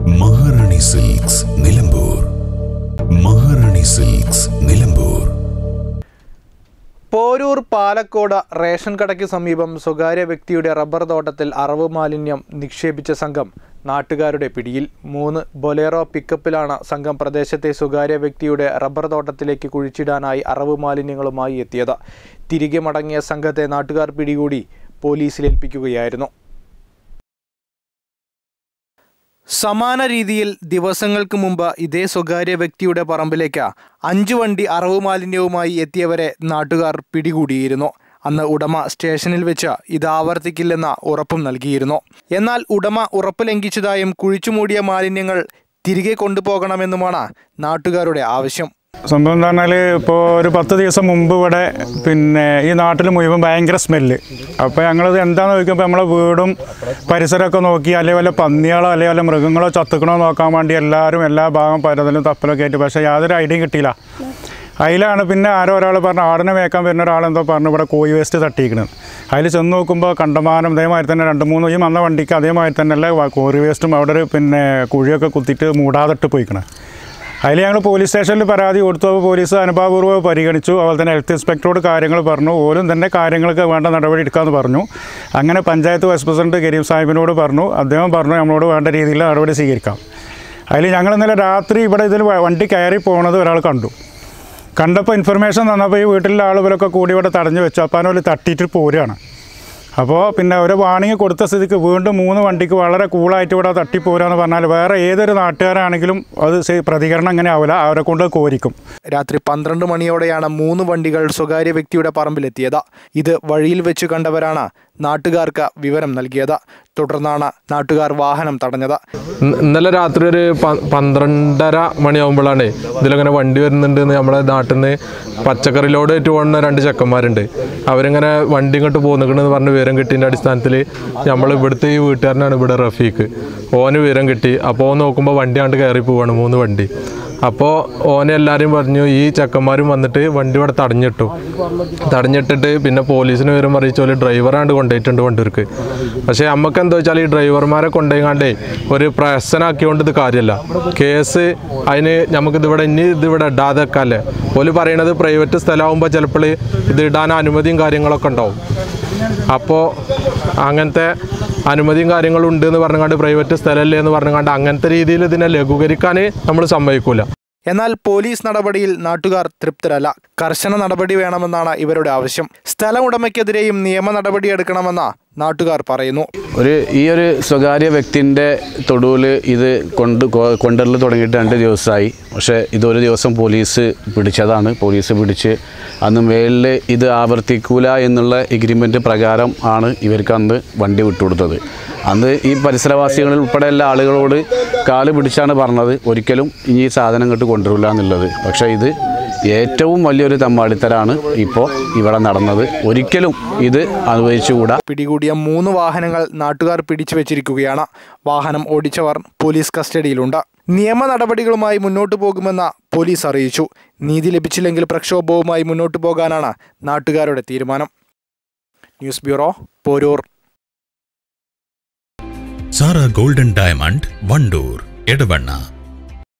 മഹാറാണി silks Nilambur Maharani silks Nilambur Poroor Palakkode ration കടയ്ക്ക് സമീപം സ്വകാര്യ വ്യക്തിയുടെ റബ്ബർ തോട്ടത്തിൽ അറവ് മാലിന്യം നിക്ഷേപിച്ച സംഘം നാട്ടുകാരുടെ പിടിയിൽ മൂന്ന് ബൊലേറോ പിക്കപ്പിലാണ് സംഘം പ്രദേശത്തെ സ്വകാര്യ വ്യക്തിയുടെ റബ്ബർ തോട്ടത്തിലേക്ക് കുഴിച്ചിടാനായി അറവ് മാലിന്യങ്ങളുമായി എത്തിയത് തിരികെ മടങ്ങിയ സംഘത്തെ നാട്ടുകാർ പിടികൂടി പോലീസിലേൽപ്പിക്കുകയായിരുന്നു സമാന രീതിയിൽ ദിവസങ്ങൾക്ക് മുമ്പ് ഇതേ സ്വകാര്യ വ്യക്തിയുടെ പറമ്പിലേക്ക് അഞ്ചു വണ്ടി അറവ് മാലിന്യവുമായി എത്തിയവരെ നാട്ടുകാർ പിടികൂടിയിരുന്നു അന്ന് ഉടമ സ്റ്റേഷനിൽ വെച്ച് ഇത് ആവർത്തിക്കില്ലെന്ന ഉറപ്പും നൽകിയിരുന്നു എന്നാൽ ഉടമ ഉറപ്പ് ലംഘിച്ചതായും കുഴിച്ചുമൂടിയ മാലിന്യങ്ങൾ തിരികെ കൊണ്ടുപോകണമെന്നുമാണ് നാട്ടുകാരുടെ ആവശ്യം സംഭവം എന്താ പറഞ്ഞാൽ ഇപ്പോൾ ഒരു പത്ത് ദിവസം മുമ്പ് ഇവിടെ പിന്നെ ഈ നാട്ടിൽ മുഴുവൻ ഭയങ്കര സ്മെല്ല് അപ്പോൾ ഞങ്ങളിത് എന്താണെന്ന് ചോദിക്കുമ്പോൾ നമ്മളെ വീടും പരിസരമൊക്കെ നോക്കി അല്ലെങ്കിൽ വല്ല പന്നികളോ അല്ലെങ്കിൽ വല്ല മൃഗങ്ങളോ ചത്തുക്കണോ നോക്കാൻ വേണ്ടി എല്ലാവരും എല്ലാ ഭാഗം പരതലും തപ്പലൊക്കെ ആയിട്ട് പക്ഷേ യാതൊരു ഐഡിയയും കിട്ടിയില്ല അതിലാണ് പിന്നെ ആരോ ഒരാൾ പറഞ്ഞു ആടിനെ മേക്കാൻ വരുന്ന ഒരാളെന്തോ പറഞ്ഞു ഇവിടെ കോഴി വേസ്റ്റ് തട്ടിയിരിക്കണത് അതിൽ ചെന്ന് നോക്കുമ്പോൾ കണ്ടമാനം അതേമാതിരി തന്നെ രണ്ട് മൂന്ന് ഈ വന്ന വണ്ടിക്ക് അതേമാതിരി തന്നെ അല്ല കോഴി വേസ്റ്റും അവിടെ ഒരു പിന്നെ കുഴിയൊക്കെ കുത്തിയിട്ട് മൂടാതിട്ട് പോയിക്കണേ അതിൽ ഞങ്ങൾ പോലീസ് സ്റ്റേഷനിൽ പരാതി കൊടുത്തു അപ്പോൾ പോലീസ് അനുഭാവപൂർവ്വം പരിഗണിച്ചു അതുപോലെ തന്നെ ഹെൽത്ത് ഇൻസ്പെക്ടറോട് കാര്യങ്ങൾ പറഞ്ഞു ഓരും തന്നെ കാര്യങ്ങൾക്ക് വേണ്ട നടപടി എടുക്കാമെന്ന് പറഞ്ഞു അങ്ങനെ പഞ്ചായത്ത് വൈസ് പ്രസിഡന്റ് കരീം സാഹിബിനോട് പറഞ്ഞു അദ്ദേഹം പറഞ്ഞു നമ്മളോട് വേണ്ട രീതിയിൽ നടപടി സ്വീകരിക്കാം അതിൽ ഞങ്ങൾ ഇന്നലെ രാത്രി ഇവിടെ ഇതിൽ വ- വണ്ടി കയറി പോകുന്നത് ഒരാൾ കണ്ടു കണ്ടപ്പോൾ ഇൻഫർമേഷൻ തന്നപ്പോൾ ഈ വീട്ടിലെ ആളുകളൊക്കെ കൂടി ഇവിടെ തടഞ്ഞു വെച്ചു അപ്പോൾ അതിനോട് തട്ടിയിട്ട് പോരുകയാണ് അപ്പോൾ പിന്നെ ഒരു വാണിംഗ് കൊടുത്ത സ്ഥിതിക്ക് വീണ്ടും മൂന്ന് വണ്ടിക്ക് വളരെ കൂളായിട്ട് ഇവിടെ തട്ടിപ്പോരാന്ന് പറഞ്ഞാൽ വേറെ ഏതൊരു നാട്ടുകാരാണെങ്കിലും അത് സെ- പ്രതികരണം അങ്ങനെ ആവില്ല അവരെ കൊണ്ട് കോരിക്കും രാത്രി പന്ത്രണ്ട് മണിയോടെയാണ് മൂന്ന് വണ്ടികൾ സ്വകാര്യ വ്യക്തിയുടെ പറമ്പിലെത്തിയത് ഇത് വഴിയിൽ വെച്ച് കണ്ടവരാണ് നാട്ടുകാർക്ക് വിവരം നൽകിയത് തുടർന്നാണ് നാട്ടുകാർ വാഹനം തടഞ്ഞത് ഇന്ന- ഇന്നലെ രാത്രി ഒരു പ- പന്ത്രണ്ടര മണിയാകുമ്പോഴാണ് ഇതിലങ്ങനെ വണ്ടി വരുന്നുണ്ട് എന്ന് നമ്മളെ നാട്ടിൽ നിന്ന് പച്ചക്കറി ലോഡ് ആയിട്ട് പോകുന്ന രണ്ട് ചെക്കന്മാരുണ്ട് അവരിങ്ങനെ വണ്ടി ഇങ്ങോട്ട് പോന്നിക്കണെന്ന് പറഞ്ഞ് വിവരം കിട്ടിയതിൻ്റെ അടിസ്ഥാനത്തിൽ നമ്മൾ ഇവിടുത്തെ ഈ വീട്ടുകാരനാണ് ഇവിടെ റഫീഖ് ഓന് വിവരം കിട്ടി അപ്പോൾ ഓൻ നോക്കുമ്പോൾ വണ്ടി ആണ്ട് കയറി പോവാണ് മൂന്ന് വണ്ടി അപ്പോൾ ഓനെ എല്ലാവരും പറഞ്ഞു ഈ ചെക്കന്മാരും വന്നിട്ട് വണ്ടി ഇവിടെ തടഞ്ഞിട്ടു തടഞ്ഞിട്ടിട്ട് പിന്നെ പോലീസിന് വിവരം അറിയിച്ച പോലെ ഡ്രൈവറാണ്ട് കൊണ്ടുപോയിട്ടുണ്ട് വണ്ടിർക്ക് പക്ഷേ നമുക്ക് എന്താ വെച്ചാൽ ഈ ഡ്രൈവർമാരെ കൊണ്ടുപോയിക്കാണ്ടേ ഒരു പ്രശ്നമാക്കിയോണ്ട് ഇത് കാര്യമല്ല കേസ് അതിന് നമുക്കിത് ഇവിടെ ഇനി ഇത് ഇവിടെ ഇടാതെ വെക്കാല്ലേ ഓല് പറയണത് പ്രൈവറ്റ് സ്ഥലമാകുമ്പോൾ ചിലപ്പോൾ ഇത് ഇടാൻ അനുമതിയും കാര്യങ്ങളൊക്കെ ഉണ്ടാവും അപ്പോൾ അങ്ങനത്തെ അനുമതിയും കാര്യങ്ങളും ഉണ്ട് എന്ന് പറഞ്ഞുകൊണ്ട് പ്രൈവറ്റ് സ്ഥലമല്ലേ എന്ന് പറഞ്ഞുകൊണ്ട് അങ്ങനത്തെ രീതിയിൽ ഇതിനെ ലഘൂകരിക്കാൻ നമ്മൾ സമ്മതിക്കൂല എന്നാൽ പോലീസ് നടപടിയിൽ നാട്ടുകാർ തൃപ്തരല്ല കർശന നടപടി വേണമെന്നാണ് ഇവരുടെ ആവശ്യം സ്ഥലം ഉടമയ്ക്കെതിരെയും നിയമ നടപടിയെടുക്കണമെന്ന് നാട്ടുകാർ പറയുന്നു ഒരു ഈ ഒരു സ്വകാര്യ വ്യക്തിൻ്റെ തൊടുവിൽ ഇത് കൊണ്ട് കൊ- കൊണ്ടുവരൽ തുടങ്ങിയിട്ട് രണ്ട് ദിവസമായി പക്ഷേ ഇതൊരു ദിവസം പോലീസ് പിടിച്ചതാണ് പോലീസ് പിടിച്ച് അന്ന് മേലിൽ ഇത് ആവർത്തിക്കൂല എന്നുള്ള എഗ്രിമെൻറ്റ് പ്രകാരം ആണ് ഇവർക്ക് അന്ന് വണ്ടി വിട്ടുകൊടുത്തത് അന്ന് ഈ പരിസരവാസികളിൽ ഉൾപ്പെടെ എല്ലാ ആളുകളോട് കാല് പിടിച്ചാണ് പറഞ്ഞത് ഒരിക്കലും ഇനി ഈ സാധനം ഇങ്ങോട്ട് കൊണ്ടുവരില്ല എന്നുള്ളത് പക്ഷേ ഇത് ഏറ്റവും വലിയൊരു തമ്മാടിത്തരാണ് ഇപ്പോൾ ഇവിടെ നടന്നത് ഒരിക്കലും ഇത് അനുഭവിച്ചുകൂടാ പിടികൂടിയ മൂന്ന് വാഹനങ്ങൾ നാട്ടുകാർ പിടിച്ചു വെച്ചിരിക്കുകയാണ് വാഹനം ഓടിച്ചവർ പോലീസ് കസ്റ്റഡിയിലുണ്ട് നിയമ നടപടികളുമായി മുന്നോട്ടു പോകുമെന്ന് പോലീസ് അറിയിച്ചു നീതി ലഭിച്ചില്ലെങ്കിൽ പ്രക്ഷോഭവുമായി മുന്നോട്ടു പോകാനാണ് നാട്ടുകാരുടെ തീരുമാനം news bureau Poroor Sara golden diamond Wandoor Edavanna